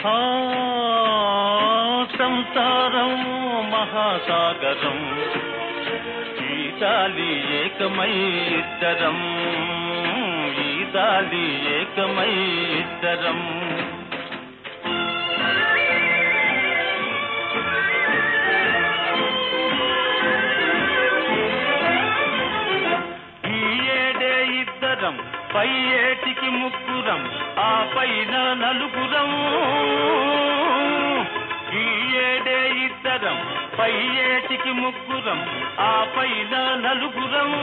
ఆ, సంసారం మహాసాగరం ఈ దాలి ఏకమై ఇద్దరం ఈ దాలి ఏకమై ఇద్దరం ఈ ఏడే ఇద్దరం పై ఏటికి ముగ్గురం ఆ పైన నలుగురం ఈ ఏడే ఇద్దరం పై ఏటికి ముగ్గురం ఆ పైన నలుగురం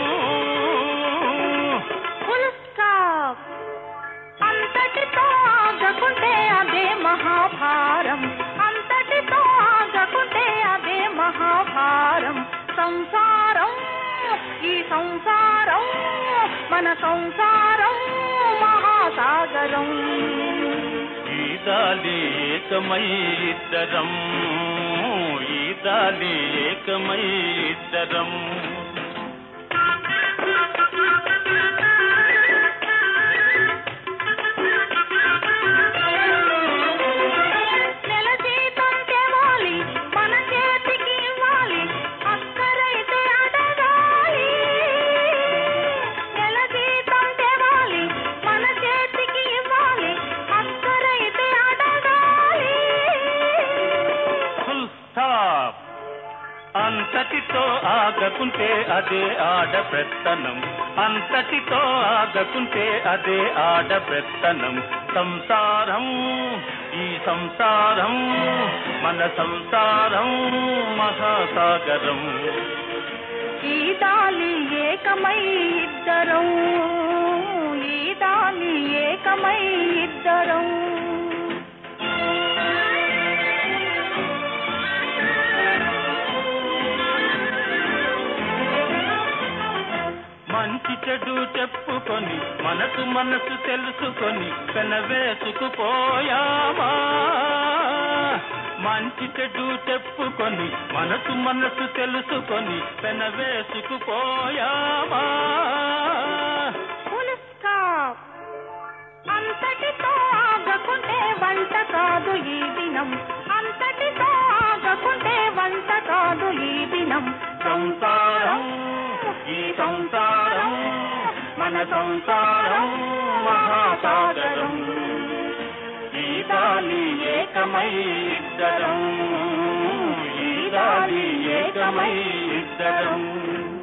ఫుల్ స్టాప్ అంతటితో ఆగకుంటే అదే మహాభారం అంతటితో ఆగకుంటే అదే మహాభారం సంసారం ఈ సంసారం మన సంసారం మహాసాగరం ఈ దాలి ఏకమై ఇద్దరం ఈ దాలి ఏకమై ఇద్దరం నెల జీతం తేవాలి మన చేతికి ఇవ్వాలి అక్కరైతే అడగాలి నెల జీతం తేవాలి మన చేతికి ఇవ్వాలి అక్కరైతే అడగాలి ఫుల్ స్టాప్ అంతటితో ఆగకుంటే అదే ఆడ పెత్తనం అంతటితో ఆగకుంటే అదే ఆడ పెత్తనం సంసారం ఈ సంసారం మన సంసారం మహాసాగరం ఈ దాలి ఏకమై ఇద్దరం ఈ దాలి ఏకమై ఇద్దరం మంచి చెడు చెప్పుకొని మనసు మనసు తెలుసుకొని పెనవేసుకుపోయామా మంచి చెడు చెప్పుకొని మనసు మనసు తెలుసుకొని పెనవేసుకుపోయామా ఫుల్ స్టాప్ అంతటితో ఆగకుంటే వంట కాదు ఈ దినం అంతటితో ఆగకుంటే వంట కాదు ఈ దినం సంసారం ఈ సంసారం మన సంసారం మహాసాగరం ఈ దాలి ఏకమై ఇద్దరం ఈ దాలి ఏకమై ఇద్దరం